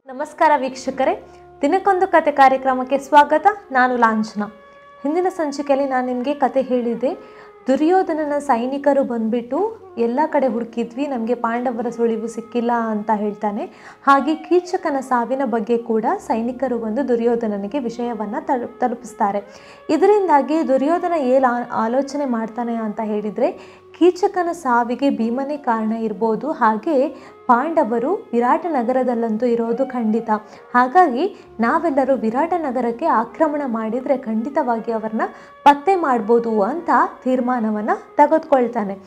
ನಮಸ್ಕಾರ ವೀಕ್ಷಕರೇ ದಿನಕ್ಕೊಂದು ಕತೆ ಕಾರ್ಯಕ್ರಮಕ್ಕೆ ಸ್ವಾಗತ ನಾನು ಲಾಂಛನ ಹಿಂದಿನ ಸಂಚಿಕೆಯಲ್ಲಿ ನಾನು ನಿಮಗೆ ಕತೆ ಹೇಳಿದ್ದೆ ದುರ್ಯೋಧನನ ಸೈನಿಕರು ಬಂದ್ಬಿಟ್ಟು ಎಲ್ಲ ಕಡೆ ಹುಡುಕಿದ್ವಿ ನಮಗೆ ಪಾಂಡವರ ಸುಳಿವು ಸಿಕ್ಕಿಲ್ಲ ಅಂತ ಹೇಳ್ತಾನೆ ಹಾಗೆ ಕೀಚಕನ ಸಾವಿನ ಬಗ್ಗೆ ಕೂಡ ಸೈನಿಕರು ಬಂದು ದುರ್ಯೋಧನನಿಗೆ ವಿಷಯವನ್ನು ತಲು ತಲುಪಿಸ್ತಾರೆ ಇದರಿಂದಾಗಿ ದುರ್ಯೋಧನ ಏನು ಆ- ಆಲೋಚನೆ ಮಾಡ್ತಾನೆ ಅಂತ ಹೇಳಿದರೆ ಕೀಚಕನ ಸಾವಿಗೆ ಭೀಮನೇ ಕಾರಣ ಇರ್ಬೋದು ಹಾಗೆ ಪಾಂಡವರು ವಿರಾಟ ನಗರದಲ್ಲಂತೂ ಇರೋದು ಖಂಡಿತ ಹಾಗಾಗಿ ನಾವೆಲ್ಲರೂ ವಿರಾಟ ನಗರಕ್ಕೆ ಆಕ್ರಮಣ ಮಾಡಿದರೆ ಖಂಡಿತವಾಗಿ ಅವರನ್ನ ಪತ್ತೆ ಮಾಡ್ಬೋದು ಅಂತ ತೀರ್ಮಾನವನ್ನು ತೆಗೆದುಕೊಳ್ತಾನೆ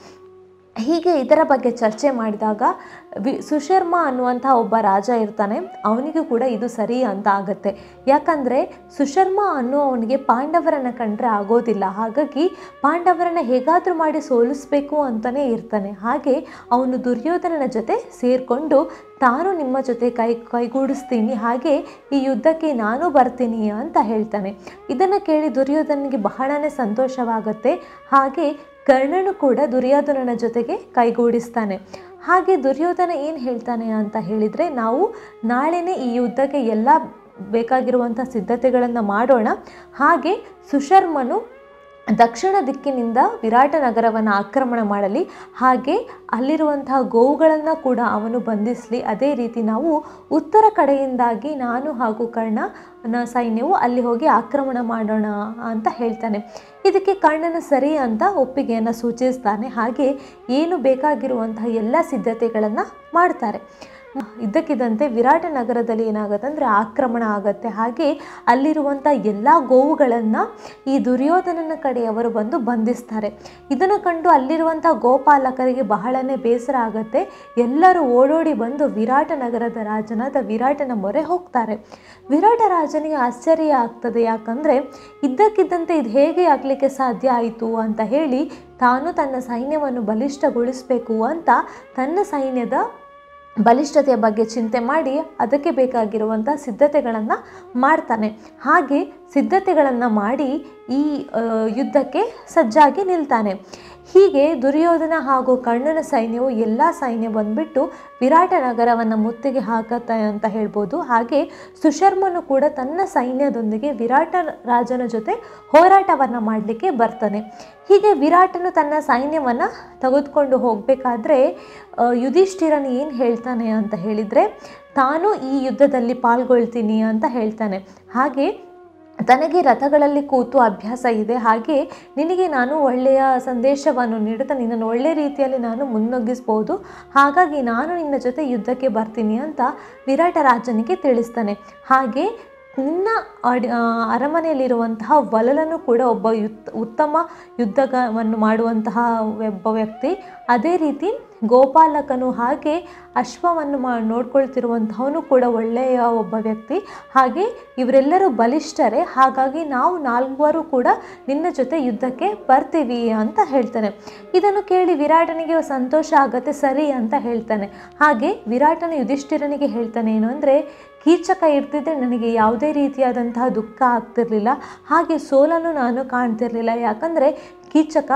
ಹೀಗೆ ಇದರ ಬಗ್ಗೆ ಚರ್ಚೆ ಮಾಡಿದಾಗ ವಿ ಸುಶರ್ಮ ಅನ್ನುವಂಥ ಒಬ್ಬ ರಾಜ ಇರ್ತಾನೆ ಅವನಿಗೂ ಕೂಡ ಇದು ಸರಿ ಅಂತ ಆಗುತ್ತೆ ಯಾಕಂದರೆ ಸುಶರ್ಮ ಅನ್ನುವವನಿಗೆ ಪಾಂಡವರನ್ನ ಕಂಡ್ರೆ ಆಗೋದಿಲ್ಲ ಹಾಗಾಗಿ ಪಾಂಡವರನ್ನ ಹೇಗಾದರೂ ಮಾಡಿ ಸೋಲಿಸ್ಬೇಕು ಅಂತಲೇ ಇರ್ತಾನೆ ಹಾಗೆ ಅವನು ದುರ್ಯೋಧನನ ಜೊತೆ ಸೇರಿಕೊಂಡು ತಾನು ನಿಮ್ಮ ಜೊತೆ ಕೈ ಕೈಗೂಡಿಸ್ತೀನಿ ಹಾಗೆ ಈ ಯುದ್ಧಕ್ಕೆ ನಾನು ಬರ್ತೀನಿ ಅಂತ ಹೇಳ್ತಾನೆ ಇದನ್ನು ಕೇಳಿ ದುರ್ಯೋಧನಿಗೆ ಬಹಳನೇ ಸಂತೋಷವಾಗುತ್ತೆ ಹಾಗೆ ಕರ್ಣನು ಕೂಡ ದುರ್ಯೋಧನನ ಜೊತೆಗೆ ಕೈಗೂಡಿಸ್ತಾನೆ ಹಾಗೆ ದುರ್ಯೋಧನ ಏನು ಹೇಳ್ತಾನೆ ಅಂತ ಹೇಳಿದರೆ ನಾವು ನಾಳೆನೇ ಈ ಯುದ್ಧಕ್ಕೆ ಎಲ್ಲ ಬೇಕಾಗಿರುವಂಥ ಸಿದ್ಧತೆಗಳನ್ನು ಮಾಡೋಣ ಹಾಗೆ ಸುಶರ್ಮನು ದಕ್ಷಿಣ ದಿಕ್ಕಿನಿಂದ ವಿರಾಟ ನಗರವನ್ನು ಆಕ್ರಮಣ ಮಾಡಲಿ ಹಾಗೆ ಅಲ್ಲಿರುವಂತಹ ಗೋವುಗಳನ್ನು ಕೂಡ ಅವನು ಬಂಧಿಸಲಿ ಅದೇ ರೀತಿ ನಾವು ಉತ್ತರ ಕಡೆಯಿಂದಾಗಿ ನಾನು ಹಾಗೂ ಕರ್ಣನ ಸೈನ್ಯವು ಅಲ್ಲಿ ಹೋಗಿ ಆಕ್ರಮಣ ಮಾಡೋಣ ಅಂತ ಹೇಳ್ತಾನೆ ಇದಕ್ಕೆ ಕರ್ಣನ ಸರಿ ಅಂತ ಒಪ್ಪಿಗೆಯನ್ನು ಸೂಚಿಸ್ತಾನೆ ಹಾಗೆ ಏನು ಬೇಕಾಗಿರುವಂತಹ ಎಲ್ಲ ಸಿದ್ಧತೆಗಳನ್ನು ಮಾಡ್ತಾರೆ ಇದ್ದಕ್ಕಿದ್ದಂತೆ ವಿರಾಟ ನಗರದಲ್ಲಿ ಏನಾಗುತ್ತೆ ಅಂದರೆ ಆಕ್ರಮಣ ಆಗುತ್ತೆ ಹಾಗೆ ಅಲ್ಲಿರುವಂಥ ಎಲ್ಲ ಗೋವುಗಳನ್ನು ಈ ದುರ್ಯೋಧನನ ಕಡೆಯವರು ಬಂದು ಬಂಧಿಸ್ತಾರೆ ಇದನ್ನು ಕಂಡು ಅಲ್ಲಿರುವಂಥ ಗೋಪಾಲಕರಿಗೆ ಬಹಳನೇ ಬೇಸರ ಆಗುತ್ತೆ ಎಲ್ಲರೂ ಓಡೋಡಿ ಬಂದು ವಿರಾಟ ನಗರದ ರಾಜನಾದ ವಿರಾಟನ ಮೊರೆ ಹೋಗ್ತಾರೆ ವಿರಾಟ ರಾಜನಿಗೆ ಆಶ್ಚರ್ಯ ಆಗ್ತದೆ ಯಾಕಂದರೆ ಇದ್ದಕ್ಕಿದ್ದಂತೆ ಇದು ಹೇಗೆ ಆಗಲಿಕ್ಕೆ ಸಾಧ್ಯ ಆಯಿತು ಅಂತ ಹೇಳಿ ತಾನು ತನ್ನ ಸೈನ್ಯವನ್ನು ಬಲಿಷ್ಠಗೊಳಿಸಬೇಕು ಅಂತ ತನ್ನ ಸೈನ್ಯದ ಬಲಿಷ್ಠತೆಯ ಬಗ್ಗೆ ಚಿಂತೆ ಮಾಡಿ ಅದಕ್ಕೆ ಬೇಕಾಗಿರುವಂಥ ಸಿದ್ಧತೆಗಳನ್ನು ಮಾಡ್ತಾನೆ ಹಾಗೆ ಸಿದ್ಧತೆಗಳನ್ನು ಮಾಡಿ ಈ ಆ, ಯುದ್ಧಕ್ಕೆ ಸಜ್ಜಾಗಿ ನಿಲ್ತಾನೆ ಹೀಗೆ ದುರ್ಯೋಧನ ಹಾಗೂ ಕರ್ಣನ ಸೈನ್ಯವು ಎಲ್ಲ ಸೈನ್ಯ ಬಂದ್ಬಿಟ್ಟು ವಿರಾಟ ನಗರವನ್ನು ಮುತ್ತಿಗೆ ಹಾಕತ್ತೆ ಅಂತ ಹೇಳ್ಬೋದು ಹಾಗೆ ಸುಶರ್ಮನು ಕೂಡ ತನ್ನ ಸೈನ್ಯದೊಂದಿಗೆ ವಿರಾಟ ರಾಜನ ಜೊತೆ ಹೋರಾಟವನ್ನು ಮಾಡಲಿಕ್ಕೆ ಬರ್ತಾನೆ ಹೀಗೆ ವಿರಾಟನು ತನ್ನ ಸೈನ್ಯವನ್ನು ತೆಗೆದುಕೊಂಡು ಹೋಗಬೇಕಾದ್ರೆ ಯುಧಿಷ್ಠಿರನು ಏನು ಹೇಳ್ತಾನೆ ಅಂತ ಹೇಳಿದರೆ ತಾನು ಈ ಯುದ್ಧದಲ್ಲಿ ಪಾಲ್ಗೊಳ್ತೀನಿ ಅಂತ ಹೇಳ್ತಾನೆ ಹಾಗೆ ತನಗೆ ರಥಗಳಲ್ಲಿ ಕೂತು ಅಭ್ಯಾಸ ಇದೆ ಹಾಗೆ ನಿನಗೆ ನಾನು ಒಳ್ಳೆಯ ಸಂದೇಶವನ್ನು ನೀಡುತ್ತಾ ನಿನ್ನನ್ನು ಒಳ್ಳೆಯ ರೀತಿಯಲ್ಲಿ ನಾನು ಮುನ್ನೊಗ್ಗಿಸ್ಬೋದು ಹಾಗಾಗಿ ನಾನು ನಿನ್ನ ಜೊತೆ ಯುದ್ಧಕ್ಕೆ ಬರ್ತೀನಿ ಅಂತ ವಿರಾಟ ರಾಜನಿಗೆ ತಿಳಿಸ್ತಾನೆ ಹಾಗೆ ನಿನ್ನ ಅಡಿ ಆ, ಅರಮನೆಯಲ್ಲಿರುವಂತಹ ವಲಲನು ಕೂಡ ಒಬ್ಬ ಯುತ್ ಉತ್ತಮ ಯುದ್ಧವನ್ನು ಮಾಡುವಂತಹ ಒಬ್ಬ ವ್ಯಕ್ತಿ ಅದೇ ರೀತಿ ಗೋಪಾಲಕನು ಹಾಗೆ ಅಶ್ವವನ್ನು ಮಾ ನೋಡ್ಕೊಳ್ತಿರುವಂತಹವನು ಕೂಡ ಒಳ್ಳೆಯ ಒಬ್ಬ ವ್ಯಕ್ತಿ ಹಾಗೆ ಇವರೆಲ್ಲರೂ ಬಲಿಷ್ಠರೇ ಹಾಗಾಗಿ ನಾವು ನಾಲ್ವರು ಕೂಡ ನಿನ್ನ ಜೊತೆ ಯುದ್ಧಕ್ಕೆ ಬರ್ತೀವಿ ಅಂತ ಹೇಳ್ತಾನೆ ಇದನ್ನು ಕೇಳಿ ವಿರಾಟನಿಗೆ ಸಂತೋಷ ಆಗತ್ತೆ ಸರಿ ಅಂತ ಹೇಳ್ತಾನೆ ಹಾಗೆ ವಿರಾಟನ ಯುಧಿಷ್ಠಿರನಿಗೆ ಹೇಳ್ತಾನೆ ಏನು ಅಂದರೆ ಕೀಚಕ ಇರ್ತಿದ್ರೆ ನನಗೆ ಯಾವುದೇ ರೀತಿಯಾದಂತಹ ದುಃಖ ಆಗ್ತಿರ್ಲಿಲ್ಲ ಹಾಗೆ ಸೋಲನ್ನು ನಾನು ಕಾಣ್ತಿರ್ಲಿಲ್ಲ ಯಾಕಂದರೆ ಕೀಚಕ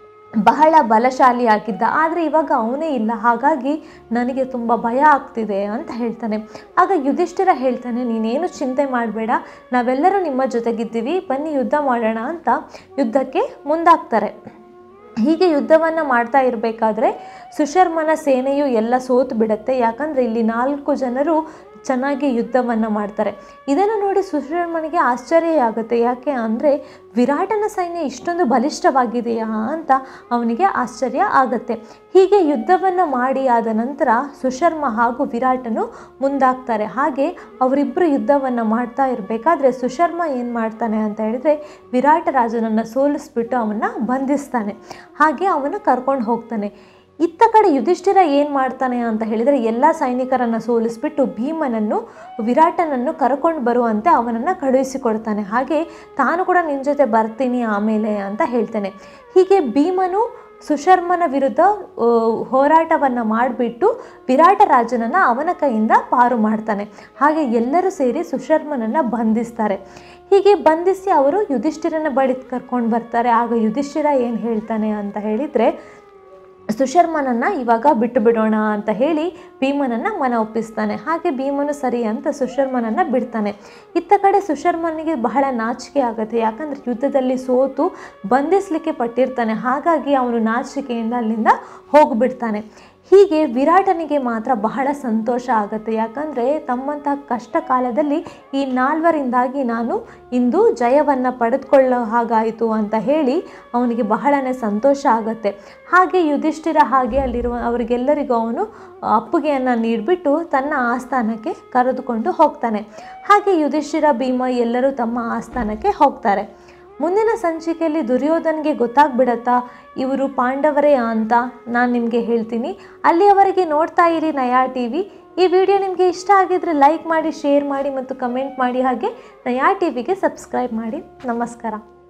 ಬಹಳ ಬಲಶಾಲಿ ಆಗಿದ್ದ ಆದರೆ ಇವಾಗ ಅವನೇ ಇಲ್ಲ ಹಾಗಾಗಿ ನನಗೆ ತುಂಬ ಭಯ ಆಗ್ತಿದೆ ಅಂತ ಹೇಳ್ತಾನೆ ಆಗ ಯುಧಿಷ್ಠಿರ ಹೇಳ್ತಾನೆ ನೀನೇನು ಚಿಂತೆ ಮಾಡಬೇಡ ನಾವೆಲ್ಲರೂ ನಿಮ್ಮ ಜೊತೆಗಿದ್ದೀವಿ ಬನ್ನಿ ಯುದ್ಧ ಮಾಡೋಣ ಅಂತ ಯುದ್ಧಕ್ಕೆ ಮುಂದಾಗ್ತಾರೆ ಹೀಗೆ ಯುದ್ಧವನ್ನು ಮಾಡ್ತಾ ಇರಬೇಕಾದ್ರೆ ಸುಶರ್ಮನ ಸೇನೆಯು ಎಲ್ಲ ಸೋತು ಬಿಡುತ್ತೆ ಯಾಕಂದರೆ ಇಲ್ಲಿ ನಾಲ್ಕು ಜನರು ಚೆನ್ನಾಗಿ ಯುದ್ಧವನ್ನು ಮಾಡ್ತಾರೆ ಇದನ್ನು ನೋಡಿ ಸುಶರ್ಮನಿಗೆ ಆಶ್ಚರ್ಯ ಆಗುತ್ತೆ ಯಾಕೆ ಅಂದರೆ ವಿರಾಟನ ಸೈನ್ಯ ಇಷ್ಟೊಂದು ಬಲಿಷ್ಠವಾಗಿದೆಯಾ ಅಂತ ಅವನಿಗೆ ಆಶ್ಚರ್ಯ ಆಗುತ್ತೆ ಹೀಗೆ ಯುದ್ಧವನ್ನು ಮಾಡಿ ಆದ ನಂತರ ಸುಶರ್ಮ ಹಾಗೂ ವಿರಾಟನು ಮುಂದಾಗ್ತಾರೆ ಹಾಗೆ ಅವರಿಬ್ಬರು ಯುದ್ಧವನ್ನು ಮಾಡ್ತಾ ಇರಬೇಕಾದ್ರೆ ಸುಶರ್ಮ ಏನು ಮಾಡ್ತಾನೆ ಅಂತ ಹೇಳಿದರೆ ವಿರಾಟ ರಾಜನನ್ನು ಸೋಲಿಸ್ಬಿಟ್ಟು ಅವನ್ನ ಬಂಧಿಸ್ತಾನೆ ಹಾಗೆ ಅವನ್ನ ಕರ್ಕೊಂಡು ಹೋಗ್ತಾನೆ ಇತ್ತ ಕಡೆ ಯುಧಿಷ್ಠಿರ ಏನು ಮಾಡ್ತಾನೆ ಅಂತ ಹೇಳಿದರೆ ಎಲ್ಲ ಸೈನಿಕರನ್ನು ಸೋಲಿಸ್ಬಿಟ್ಟು ಭೀಮನನ್ನು ವಿರಾಟನನ್ನು ಕರ್ಕೊಂಡು ಬರುವಂತೆ ಅವನನ್ನು ಕಳುಹಿಸಿಕೊಡ್ತಾನೆ ಹಾಗೆ ತಾನು ಕೂಡ ನಿನ್ನ ಜೊತೆ ಬರ್ತೀನಿ ಆಮೇಲೆ ಅಂತ ಹೇಳ್ತಾನೆ ಹೀಗೆ ಭೀಮನು ಸುಶರ್ಮನ ವಿರುದ್ಧ ಆ, ಹೋರಾಟವನ್ನು ಮಾಡಿಬಿಟ್ಟು ವಿರಾಟ ರಾಜನನ್ನು ಅವನ ಕೈಯಿಂದ ಪಾರು ಮಾಡ್ತಾನೆ ಹಾಗೆ ಎಲ್ಲರೂ ಸೇರಿ ಸುಶರ್ಮನನ್ನು ಬಂಧಿಸ್ತಾರೆ ಹೀಗೆ ಬಂಧಿಸಿ ಅವರು ಯುಧಿಷ್ಠಿರನ ಬಳಿ ಕರ್ಕೊಂಡು ಬರ್ತಾರೆ ಆಗ ಯುಧಿಷ್ಠಿರ ಏನು ಹೇಳ್ತಾನೆ ಅಂತ ಹೇಳಿದರೆ ಸುಶರ್ಮನನ್ನು ಇವಾಗ ಬಿಟ್ಟು ಬಿಡೋಣ ಅಂತ ಹೇಳಿ ಭೀಮನನ್ನು ಮನ ಒಪ್ಪಿಸ್ತಾನೆ ಹಾಗೆ ಭೀಮನು ಸರಿ ಅಂತ ಸುಶರ್ಮನನ್ನು ಬಿಡ್ತಾನೆ ಇತ್ತ ಕಡೆ ಸುಶರ್ಮನಿಗೆ ಬಹಳ ನಾಚಿಕೆ ಆಗುತ್ತೆ ಯಾಕಂದರೆ ಯುದ್ಧದಲ್ಲಿ ಸೋತು ಬಂಧಿಸಲಿಕ್ಕೆ ಪಟ್ಟಿರ್ತಾನೆ ಹಾಗಾಗಿ ಅವನು ನಾಚಿಕೆಯಿಂದ ಅಲ್ಲಿಂದ ಹೋಗಿಬಿಡ್ತಾನೆ ಹೀಗೆ ವಿರಾಟನಿಗೆ ಮಾತ್ರ ಬಹಳ ಸಂತೋಷ ಆಗುತ್ತೆ ಯಾಕಂದರೆ ತಮ್ಮಂತಹ ಕಷ್ಟ ಕಾಲದಲ್ಲಿ ಈ ನಾಲ್ವರಿಂದಾಗಿ ನಾನು ಇಂದು ಜಯವನ್ನು ಪಡೆದುಕೊಳ್ಳೋ ಹಾಗಾಯಿತು ಅಂತ ಹೇಳಿ ಅವನಿಗೆ ಬಹಳನೇ ಸಂತೋಷ ಆಗುತ್ತೆ ಹಾಗೆ ಯುಧಿಷ್ಠಿರ ಹಾಗೆ ಅಲ್ಲಿರುವ ಅವರಿಗೆಲ್ಲರಿಗೂ ಅವನು ಅಪ್ಪುಗೆಯನ್ನು ನೀಡಿಬಿಟ್ಟು ತನ್ನ ಆಸ್ಥಾನಕ್ಕೆ ಕರೆದುಕೊಂಡು ಹೋಗ್ತಾನೆ ಹಾಗೆ ಯುಧಿಷ್ಠಿರ ಭೀಮ ಎಲ್ಲರೂ ತಮ್ಮ ಆಸ್ಥಾನಕ್ಕೆ ಹೋಗ್ತಾರೆ ಮುಂದಿನ ಸಂಚಿಕೆಯಲ್ಲಿ ದುರ್ಯೋಧನ್ಗೆ ಗೊತ್ತಾಗ್ಬಿಡತ್ತಾ ಇವರು ಪಾಂಡವರೇ ಅಂತ ನಾನು ನಿಮಗೆ ಹೇಳ್ತೀನಿ ಅಲ್ಲಿಯವರೆಗೆ ನೋಡ್ತಾ ಇರಿ ನಯಾ ಟಿ ವಿ ಈ ವಿಡಿಯೋ ನಿಮಗೆ ಇಷ್ಟ ಆಗಿದ್ರೆ ಲೈಕ್ ಮಾಡಿ ಶೇರ್ ಮಾಡಿ ಮತ್ತು ಕಮೆಂಟ್ ಮಾಡಿ ಹಾಗೆ ನಯಾ ಟಿ ವಿಗೆ ಸಬ್ಸ್ಕ್ರೈಬ್ ಮಾಡಿ ನಮಸ್ಕಾರ